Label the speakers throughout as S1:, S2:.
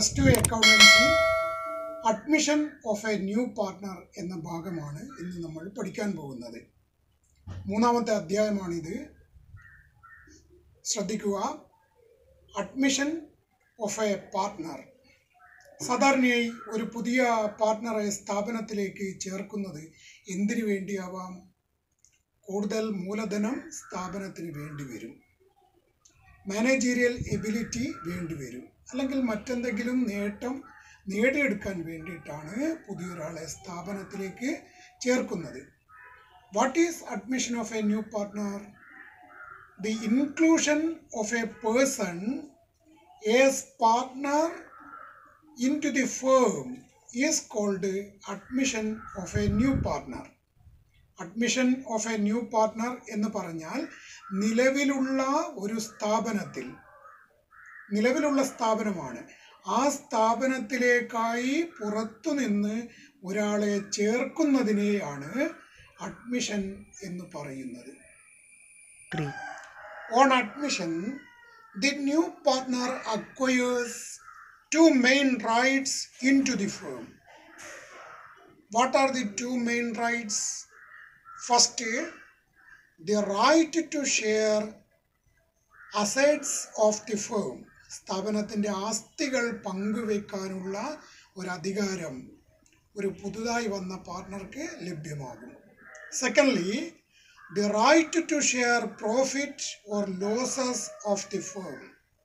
S1: Plus two accountancy admission of a new partner എന്ന ഭാഗമാണ് ഇന്ന് നമ്മൾ പഠിക്കാൻ പോകുന്നത് മൂന്നാമത്തെ അധ്യായമാണിത് ശ്രദ്ധിക്കുക അഡ്മിഷൻ ഓഫ് എ പാർട്ട്ണർ സാധാരണയായി ഒരു പുതിയ പാർട്ട്ണറെ സ്ഥാപനത്തിലേക്ക് ചേർക്കുന്നത് എന്തിനു വേണ്ടിയാവാം കൂടുതൽ മൂലധനം സ്ഥാപനത്തിന് വേണ്ടി വരും മാനേജീരിയൽ എബിലിറ്റി വേണ്ടി വരും അല്ലെങ്കിൽ മറ്റെന്തെങ്കിലും നേട്ടം നേടിയെടുക്കാൻ വേണ്ടിയിട്ടാണ് പുതിയൊരാളെ സ്ഥാപനത്തിലേക്ക് ചേർക്കുന്നത് what is admission of a new partner the inclusion of a person as partner into the firm is called admission of a new partner admission of a new partner എന്ന് പറഞ്ഞാൽ നിലവിലുള്ള ഒരു സ്ഥാപനത്തിൽ നിലവിലുള്ള സ്ഥാപനമാണ് ആ സ്ഥാപനത്തിലേക്കായി പുറത്തുനിന്ന് ഒരാളെ ചേർക്കുന്നതിനെയാണ് അഡ്മിഷൻ എന്ന് പറയുന്നത്
S2: Three.
S1: On admission, the new partner acquires two main rights into the firm. What are the two main rights? First, the right to share assets of the firm. സ്ഥാപനത്തിൻ്റെ ആസ്തികൾ പങ്കുവെക്കാനുള്ള ഒരു അധികാരം ഒരു പുതുതായി വന്ന പാർട്ട്ണർക്ക് ലഭ്യമാകും secondly the right to share profit or losses of the firm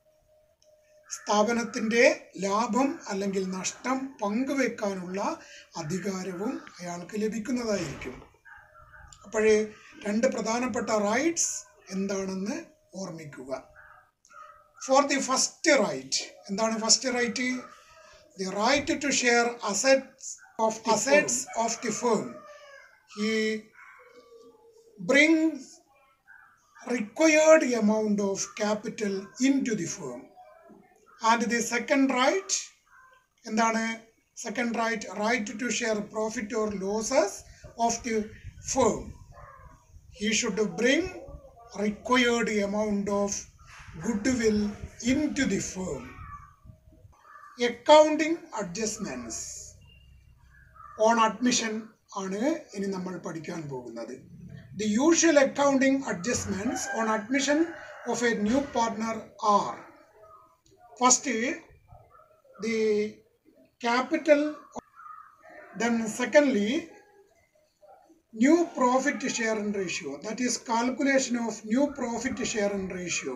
S1: സ്ഥാപനത്തിൻ്റെ ലാഭം അല്ലെങ്കിൽ നഷ്ടം പങ്കുവെക്കാനുള്ള അധികാരവും അയാൾക്ക് ലഭിക്കുന്നതായിരിക്കും അപ്പോഴേ രണ്ട് പ്രധാനപ്പെട്ട റൈറ്റ്സ് എന്താണെന്ന് ഓർമ്മിക്കുക ഫോർ ദി ഫസ്റ്റ് റൈറ്റ് എന്താണ് first right the right to share assets of assets of the firm he brings required amount of capital into the firm and the second right എന്താണ് second right right to share profit or losses of the firm he should bring required amount of goodwill into the firm accounting adjustments on admission ആണ് ഇനി നമ്മൾ പഠിക്കാൻ പോകുന്നത് The usual accounting adjustments on admission of a new partner are first the capital then secondly new profit share and ratio that is calculation of new profit share and ratio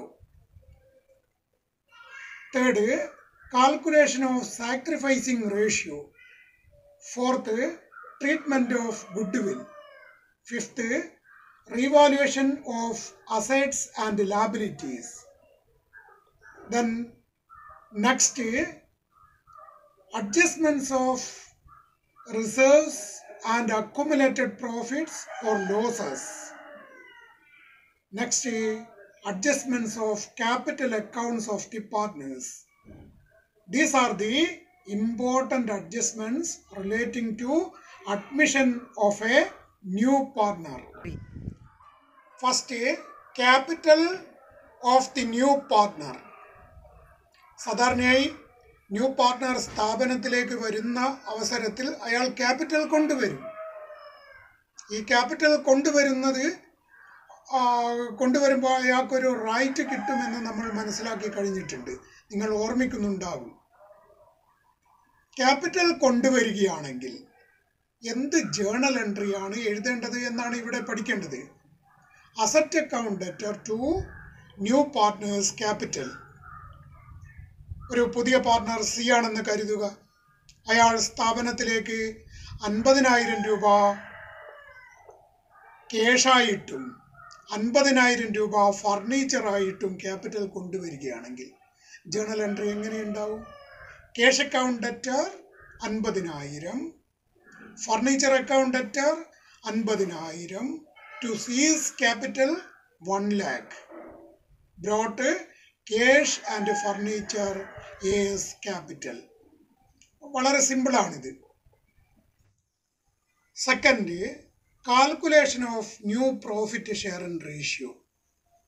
S1: third calculation of sacrificing ratio fourth treatment of goodwill fifth revaluation of assets and liabilities. Then next adjustments of reserves and accumulated profits or losses. Next adjustments of capital accounts of the partners. These are the important adjustments relating to admission of a new partner. First capital of the new partner സാധാരണയായി new partner സ്ഥാപനത്തിലേക്ക് വരുന്ന അവസരത്തിൽ അയാൾ capital കൊണ്ടുവരും ഈ capital കൊണ്ടുവരുന്നത് കൊണ്ടുവരുമ്പോൾ അയാൾക്കൊരു റൈറ്റ് കിട്ടുമെന്ന് നമ്മൾ മനസ്സിലാക്കി കഴിഞ്ഞിട്ടുണ്ട് നിങ്ങൾ ഓർമ്മിക്കുന്നുണ്ടാകും ക്യാപിറ്റൽ കൊണ്ടുവരികയാണെങ്കിൽ എന്ത് ജേണൽ എൻട്രിയാണ് എഴുതേണ്ടത് എന്നാണ് ഇവിടെ പഠിക്കേണ്ടത് asset account letter to new partner's capital ഒരു പുതിയ പാർട്ട്ണർ സി ആണെന്ന് കരുതുക അയാൾ സ്ഥാപനത്തിലേക്ക് അൻപതിനായിരം രൂപ കേഷായിട്ടും അൻപതിനായിരം രൂപ ഫർണിച്ചറായിട്ടും ക്യാപിറ്റൽ കൊണ്ടുവരികയാണെങ്കിൽ ജേണൽ എൻട്രി എങ്ങനെയുണ്ടാവും കേഷ് അക്കൗണ്ട് ലെറ്റർ അൻപതിനായിരം ഫർണിച്ചർ അക്കൗണ്ട് ലെറ്റർ അൻപതിനായിരം to C's capital one lakh brought cash and furniture as capital വളരെ സിമ്പിളാണിത് second calculation of new profit share and ratio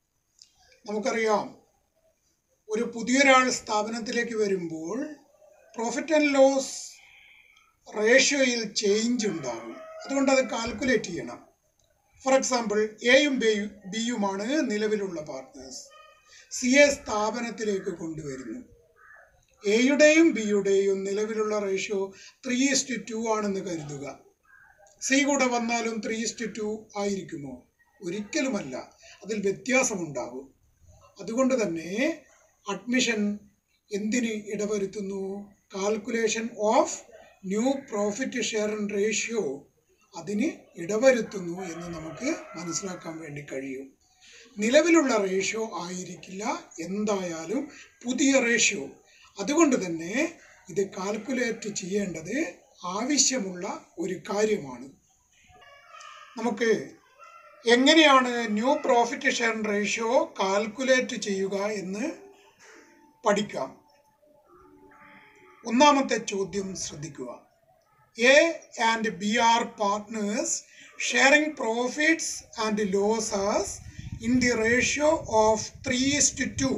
S1: നമുക്കറിയാം ഒരു പുതിയൊരാൾ സ്ഥാപനത്തിലേക്ക് വരുമ്പോൾ പ്രോഫിറ്റ് ആൻഡ് ലോസ് റേഷ്യോയിൽ ചേഞ്ച് ഉണ്ടാകും അതുകൊണ്ട് അത് കാൽക്കുലേറ്റ് ചെയ്യണം ഫോർ എക്സാമ്പിൾ എയും ബിയുമാണ് നിലവിലുള്ള പാർട്ട്നേഴ്സ് സി എ സ്ഥാപനത്തിലേക്ക് കൊണ്ടുവരുന്നു എയുടെയും ബിയുടെയും നിലവിലുള്ള റേഷ്യോ ത്രീ ഇസ്റ്റ് ടു ആണെന്ന് കരുതുക സി കൂടെ വന്നാലും ത്രീ ഇസ്റ്റ് ടു ആയിരിക്കുമോ ഒരിക്കലുമല്ല അതിൽ വ്യത്യാസമുണ്ടാകും അതുകൊണ്ട് തന്നെ അഡ്മിഷൻ എന്തിന് ഇടവരുത്തുന്നു calculation of new profit share ratio അതിന് ഇടവരുത്തുന്നു എന്ന് നമുക്ക് മനസ്സിലാക്കാൻ വേണ്ടി കഴിയും നിലവിലുള്ള റേഷ്യോ ആയിരിക്കില്ല എന്തായാലും പുതിയ റേഷ്യോ അതുകൊണ്ട് തന്നെ ഇത് കാൽക്കുലേറ്റ് ചെയ്യേണ്ടത് ആവശ്യമുള്ള ഒരു കാര്യമാണ് നമുക്ക് എങ്ങനെയാണ് new profit share ratio calculate ചെയ്യുക എന്ന് പഠിക്കാം ഒന്നാമത്തെ ചോദ്യം ശ്രദ്ധിക്കുക A and B are partners sharing profits and losses in the ratio of three is to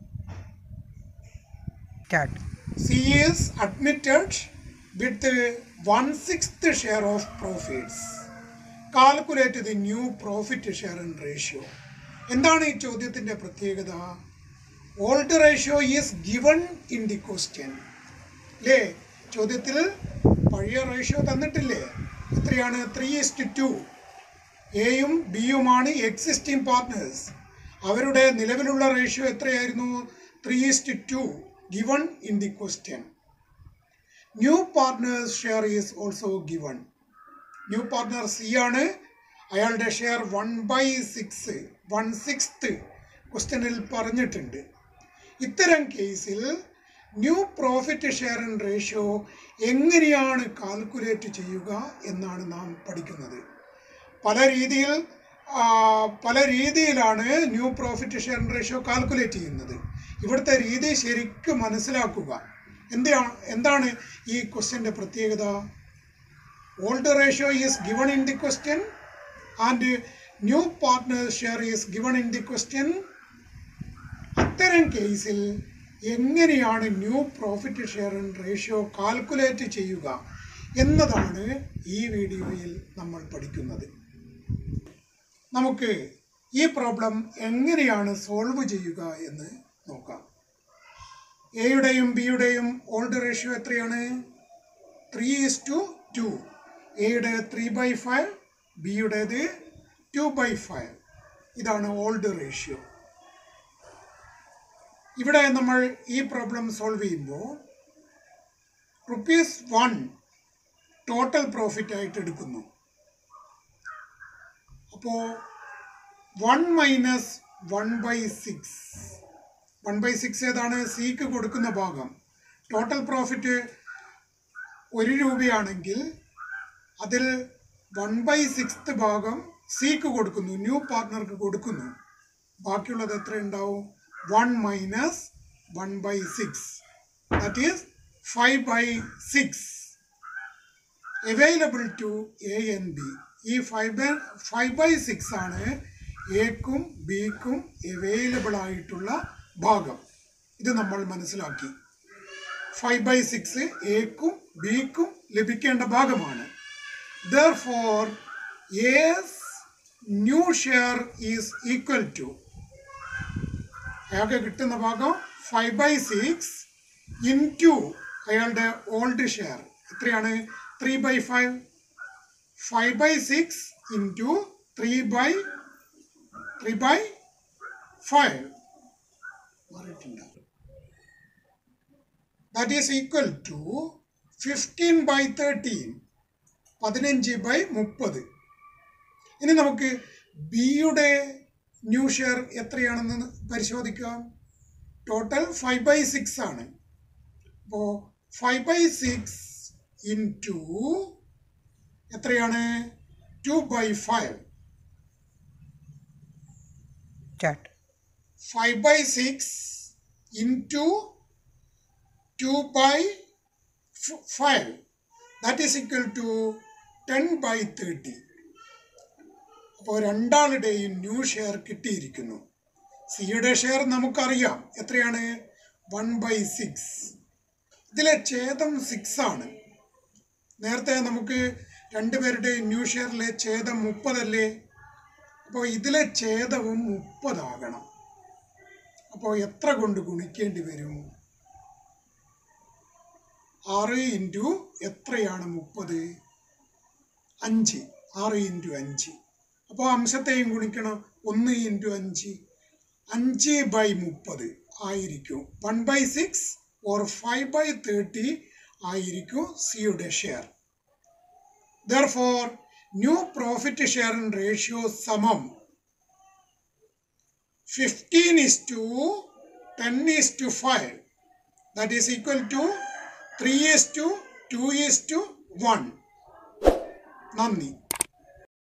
S2: cat
S1: C is admitted with one sixth share of profits. Calculate the new profit share and ratio. എന്താണ് ഈ ചോദ്യത്തിന്റെ പ്രത്യേകത old ratio is given in the question അല്ലേ ചോദ്യത്തിൽ പഴയ ratio തന്നിട്ടില്ലേ എത്രയാണ് three is to എയും ബിയുമാണ് existing partners അവരുടെ നിലവിലുള്ള റേഷ്യോ എത്രയായിരുന്നു three is to given in the question new partner's share is also given new partner C ആണ് അയാളുടെ share one by six one sixth ക്വസ്റ്റ്യനിൽ പറഞ്ഞിട്ടുണ്ട് ഇത്തരം കേസിൽ new profit share in ratio എങ്ങനെയാണ് കാൽക്കുലേറ്റ് ചെയ്യുക എന്നാണ് നാം പഠിക്കുന്നത് പല രീതിയിൽ ആ, പല രീതിയിലാണ് new profit share ratio calculate ചെയ്യുന്നത് ഇവിടുത്തെ രീതി ശരിക്കും മനസ്സിലാക്കുക എന്താണ് എന്താണ് ഈ ക്വസ്റ്റ്യൻ്റെ പ്രത്യേകത old ratio is given in the question and new partner share is given in the question അത്തരം കേസിൽ എങ്ങനെയാണ് new profit share ratio calculate ചെയ്യുക എന്നതാണ് ഈ വീഡിയോയിൽ നമ്മൾ പഠിക്കുന്നത് നമുക്ക് ഈ പ്രോബ്ലം എങ്ങനെയാണ് സോൾവ് ചെയ്യുക എന്ന് നോക്കാം എയുടെയും ബിയുടെയും ഓൾഡ് റേഷ്യോ എത്രയാണ് three is to two two three by five ബിയുടേത് ടു ബൈ ഫൈവ് ഇതാണ് ഓൾഡ് റേഷ്യോ ഇവിടെ നമ്മൾ ഈ പ്രോബ്ലം സോൾവ് ചെയ്യുമ്പോൾ റുപ്പീസ് വൺ ടോട്ടൽ പ്രോഫിറ്റ് ആയിട്ട് എടുക്കുന്നു അപ്പോൾ one minus one by six one by six ഏതാണ് സിക്ക് കൊടുക്കുന്ന ഭാഗം ടോട്ടൽ പ്രോഫിറ്റ് ഒരു രൂപയാണെങ്കിൽ അതിൽ വൺ ബൈ സിക്സ്ത് ഭാഗം സിക്ക് കൊടുക്കുന്നു ന്യൂ പാർട്ട്ണർക്ക് കൊടുക്കുന്നു ബാക്കിയുള്ളത് എത്ര ഉണ്ടാവും one minus one by six that is five by six available to A and B ഈ five by five by six ആണ് എക്കും ബിക്കും അവൈലബിൾ ആയിട്ടുള്ള ഭാഗം ഇത് നമ്മൾ മനസ്സിലാക്കി ഫൈവ് ബൈ സിക്സ് എക്കും ബിക്കും ലഭിക്കേണ്ട ഭാഗമാണ് therefore A's new share is equal to അയാൾക്ക് കിട്ടുന്ന ഭാഗം five by six into അയാളുടെ ഓൾഡ് ഷെയർ എത്രയാണ് three by five five by six into three by three by five മാറിയിട്ടുണ്ട് that is equal to fifteen by thirteen പതിനഞ്ച് ബൈ മുപ്പത് ഇനി നമുക്ക് ബിയുടെ ന്യൂ ഷെയർ എത്രയാണെന്ന് പരിശോധിക്കാം ടോട്ടൽ ഫൈവ് ബൈ സിക്സ് ആണ് അപ്പോൾ ഫൈവ് ബൈ സിക്സ് ഇൻറ്റു എത്രയാണ് two by five
S2: chat
S1: five by six into two by five that is equal to ten by thirty അപ്പോൾ രണ്ടാളുടെയും ന്യൂ ഷെയർ കിട്ടിയിരിക്കുന്നു സിയുടെ ഷെയർ നമുക്കറിയാം എത്രയാണ് വൺ ബൈ സിക്സ് ഇതിലെ ഛേദം സിക്സ് ആണ് നേരത്തെ നമുക്ക് രണ്ടുപേരുടെ ന്യൂ ഷെയറിലെ ഛേദം മുപ്പതല്ലേ അപ്പോൾ ഇതിലെ ഛേദവും മുപ്പതാകണം അപ്പോൾ എത്ര കൊണ്ട് ഗുണിക്കേണ്ടി വരും ആറ് ഇൻറ്റു എത്രയാണ് മുപ്പത് അഞ്ച് ആറ് ഇൻറ്റു അഞ്ച് അപ്പോൾ അംശത്തെയും ഗുണിക്കണം ഒന്ന് ഇൻറ്റു അഞ്ച് അഞ്ച് ബൈ മുപ്പത് ആയിരിക്കും one by six or five by thirty ആയിരിക്കും സിയുടെ share therefore new profit share ratio സമം fifteen is to ten is to five that is equal to three is to two is to one നന്ദി